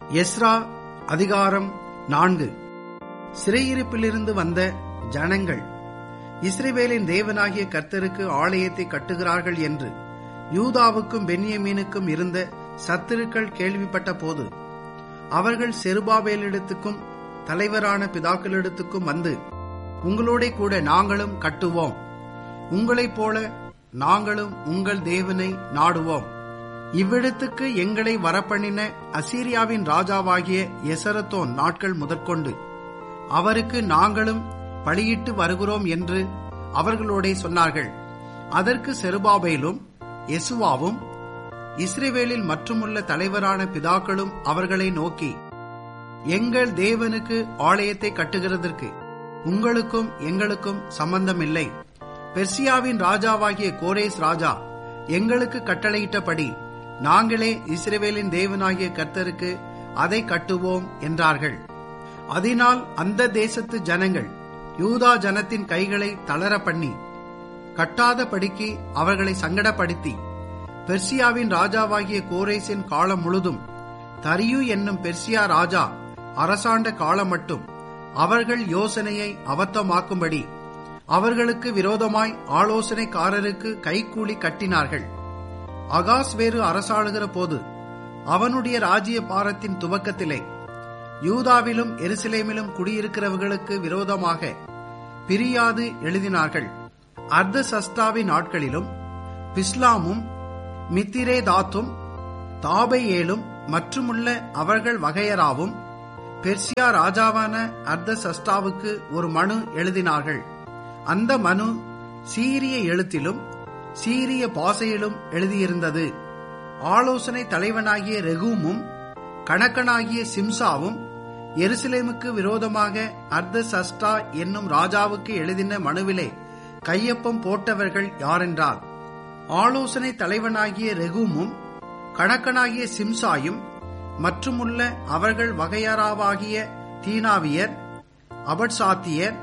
Ezra அதிகாரம் நான்கு சிறையிருப்பிலிருந்து வந்த ஜனங்கள் இஸ்ரவேலின் தேவனாகிய கர்த்தருக்கு ஆலயத்தை கட்டுகிறார்கள் என்று யூதாவுக்கும் பென்யமீனுக்கும் இருந்த சத்துருக்கள் கேள்விப்பட்ட போது அவர்கள் செருபாபேலிடத்துக்கும் தலைவரான பிதாக்களிடத்துக்கும் வந்து உங்களோட கூட நாங்களும் கட்டுவோம் உங்களைப் போல நாங்களும் உங்கள் தேவனை நாடுவோம் இவ்விடத்துக்கு எங்களை வரப்பண்ணின அசீரியாவின் ராஜாவாகிய எசரத்தோன் நாட்கள் முதற்கொண்டு அவருக்கு நாங்களும் பலியிட்டு வருகிறோம் என்று அவர்களோடே சொன்னார்கள் அதற்கு செருபாபேலும் எசுவாவும் இஸ்ரேவேலில் மற்றுமுள்ள தலைவரான பிதாக்களும் அவர்களை நோக்கி எங்கள் தேவனுக்கு ஆலயத்தை கட்டுகிறதற்கு உங்களுக்கும் எங்களுக்கும் சம்பந்தமில்லை பெர்சியாவின் ராஜாவாகிய கோரேஸ் ராஜா எங்களுக்கு கட்டளையிட்டபடி நாங்களே இஸ்ரேவேலின் தேவனாகிய கர்த்தருக்கு அதை கட்டுவோம் என்றார்கள் அதனால் அந்த தேசத்து ஜனங்கள் யூதா ஜனத்தின் கைகளை தளர பண்ணி கட்டாதபடிக்கு அவர்களை சங்கடப்படுத்தி பெர்சியாவின் ராஜாவாகிய கோரேசின் காலம் முழுதும் தரியு என்னும் பெர்சியா ராஜா அரசாண்ட காலம் மட்டும் அவர்கள் யோசனையை அபத்தமாக்கும்படி அவர்களுக்கு விரோதமாய் ஆலோசனைக்காரருக்கு கைக்கூலி கட்டினார்கள் அகாஸ் வேறு அரசாளுகிற போது அவனுடைய ராஜ்ய பாரத்தின் துவக்கத்திலே யூதாவிலும் எருசலேமிலும் குடியிருக்கிறவர்களுக்கு விரோதமாக பிரியாது எழுதினார்கள் அர்த்த சஸ்தாவின் நாட்களிலும் பிஸ்லாமும் மித்திரே தாத்தும் தாபையேலும் மற்றுமுள்ள அவர்கள் வகையராவும் பெர்சியா ராஜாவான அர்த்த சஸ்தாவுக்கு ஒரு மனு எழுதினார்கள் அந்த மனு சீரிய எழுத்திலும் சீரிய பாசையிலும் எழுதியிருந்தது ஆலோசனை தலைவனாகிய ரெகூமும் கணக்கனாகிய சிம்சாவும் எருசலேமுக்கு விரோதமாக அர்த்த சஸ்டா என்னும் ராஜாவுக்கு எழுதின மனுவிலே கையொப்பம் போட்டவர்கள் யாரென்றால் ஆலோசனை தலைவனாகிய ரெகூமும் கணக்கனாகிய சிம்சாயும் மற்றுமுள்ள அவர்கள் வகையராவாகிய தீனாவியர் அபட்சாத்தியர்